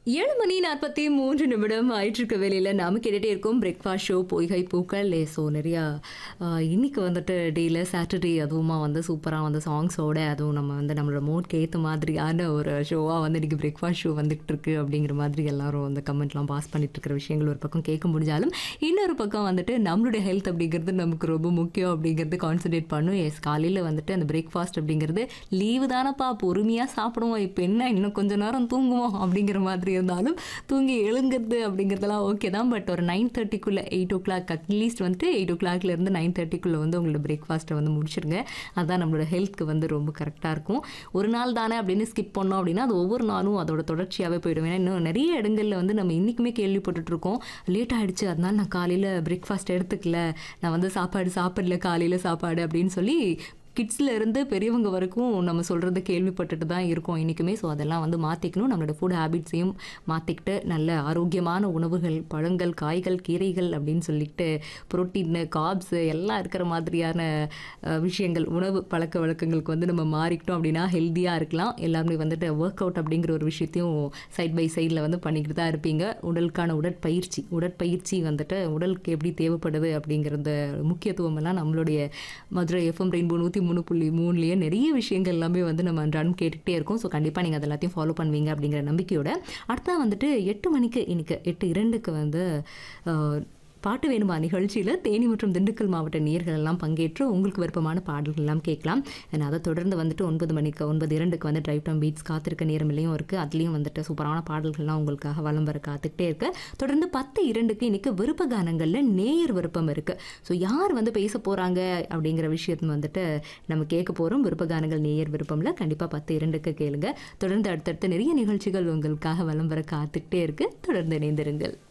ஏழு மணி நாற்பத்தி மூன்று நிமிடம் ஆயிட்டிருக்க வேலையில் நாம கேட்டுகிட்டே இருக்கோம் பிரேக்ஃபாஸ்ட் ஷோ பொய்கை பூக்கள் லே ஸோ நிறையா ஆஹ், இன்னைக்கு வந்துட்டு டேயில் சாட்டர்டே அதுவுமா வந்து சூப்பராக வந்து சாங்ஸோட அதுவும் நம்ம வந்து நம்மளோட மோட்க்கு ஏற்ற மாதிரியான ஒரு ஷோவாக வந்து இன்றைக்கி பிரேக்ஃபாஸ்ட் ஷோ வந்துகிட்டு இருக்கு அப்படிங்கிற மாதிரி எல்லாரும் வந்து கமெண்ட்லாம் பாஸ் பண்ணிட்டு இருக்கிற விஷயங்கள் ஒரு பக்கம் கேட்க முடிஞ்சாலும் இன்னொரு பக்கம் வந்துட்டு நம்மளுடைய ஹெல்த் அப்படிங்கிறது நமக்கு ரொம்ப முக்கியம் அப்படிங்கிறது கான்சன்ட்ரேட் பண்ணும் எஸ் காலையில் வந்துட்டு அந்த பிரேக்ஃபாஸ்ட் அப்படிங்கிறது லீவு தானப்பா பொறுமையாக சாப்பிடுவோம் இப்போ என்ன இன்னும் கொஞ்ச நேரம் தூங்குவோம் அப்படிங்கிற மாதிரி இருந்தாலும் தூங்கி எழுங்குறது அப்படிங்கிறதெல்லாம் ஓகே தான் பட் ஒரு நைன் தேர்ட்டிக்குள்ளே எயிட் ஓ கிளாக் அட்லீஸ்ட் வந்துட்டு எயிட் ஓ கிளாக்லேருந்து நைன் தேர்ட்டிக்குள்ளே வந்து உங்களோட பிரேக்ஃபாஸ்ட்டை வந்து முடிச்சிருங்க அதான் நம்மளோட ஹெல்த்க்கு வந்து ரொம்ப கரெக்டாக இருக்கும் ஒரு நாள் தானே அப்படின்னு ஸ்கிப் பண்ணோம் அப்படின்னா அது ஒவ்வொரு நாளும் அதோட தொடர்ச்சியாகவே போயிடும் ஏன்னா இன்னும் நிறைய இடங்களில் வந்து நம்ம இன்றைக்குமே கேள்விப்பட்டுட்டு இருக்கோம் லேட் ஆயிடுச்சு அதனால நான் காலையில் பிரேக்ஃபாஸ்ட் எடுத்துக்கல நான் வந்து சாப்பாடு சாப்பிடல காலையில் சாப்பாடு அப்படின்னு சொல்லி கிட்ஸில் இருந்து பெரியவங்க வரைக்கும் நம்ம சொல்கிறத கேள்விப்பட்டுட்டு தான் இருக்கோம் இன்றைக்குமே ஸோ அதெல்லாம் வந்து மாற்றிக்கணும் நம்மளோட ஃபுட் ஹேபிட்ஸையும் மாற்றிக்கிட்டு நல்ல ஆரோக்கியமான உணவுகள் பழங்கள் காய்கள் கீரைகள் அப்படின்னு சொல்லிட்டு புரோட்டீன் காப்ஸு எல்லாம் இருக்கிற மாதிரியான அஹ், விஷயங்கள் உணவு பழக்க வழக்கங்களுக்கு வந்து நம்ம மாறிக்கிட்டோம் அப்படின்னா ஹெல்த்தியாக இருக்கலாம் எல்லாருமே வந்துட்டு ஒர்க் அவுட் அப்படிங்கிற ஒரு விஷயத்தையும் சைட் பை சைடில் வந்து பண்ணிக்கிட்டு தான் இருப்பீங்க உடலுக்கான உடற்பயிற்சி உடற்பயிற்சி வந்துட்டு உடலுக்கு எப்படி தேவைப்படுது அப்படிங்கிறத முக்கியத்துவம் எல்லாம் நம்மளுடைய மதுரை எஃப்எம் ரெயின்போ நூற்றி மூணு புள்ளி மூணுலேயே நிறைய விஷயங்கள் எல்லாமே வந்து நம்ம அன்றாடம் கேட்டுக்கிட்டே இருக்கோம் ஸோ கண்டிப்பாக நீங்கள் அது எல்லாத்தையும் ஃபாலோ பண்ணுவீங்க அப்படிங்கிற நம்பிக்கையோட அடுத்தா வந்துட்டு எட்டு மணிக்கு இன்னைக்கு எட்டு இரண்டுக்கு வந்து அஹ், பாட்டு வேணுமா நிகழ்ச்சியில் தேனி மற்றும் திண்டுக்கல் மாவட்ட நேர்கள் எல்லாம் பங்கேற்று உங்களுக்கு விருப்பமான பாடல்கள் எல்லாம் கேட்கலாம் And அதை தொடர்ந்து வந்துட்டு ஒன்பது மணிக்கு ஒன்பது இரண்டுக்கு வந்து டிரைவ் டைம் பீட்ஸ் காத்திருக்க நேரமில்லையும் இருக்குது அதுலேயும் வந்துட்டு சூப்பரான பாடல்கள்லாம் உங்களுக்காக வலம் வர காத்துக்கிட்டே இருக்கு தொடர்ந்து பத்து இரண்டுக்கு இன்னைக்கு விருப்ப கானங்களில் நேயர் விருப்பம் இருக்குது ஸோ யார் வந்து பேச போகிறாங்க அப்படிங்கிற விஷயத்தை வந்துட்டு நம்ம கேட்க போகிறோம் விருப்ப கானங்கள் நேயர் விருப்பம்ல கண்டிப்பாக பத்து இரண்டுக்கு கேளுங்க தொடர்ந்து அடுத்தடுத்து நிறைய நிகழ்ச்சிகள் உங்களுக்காக வலம் வர காத்துக்கிட்டே இருக்கு தொடர்ந்து இணைந்திருங்கள்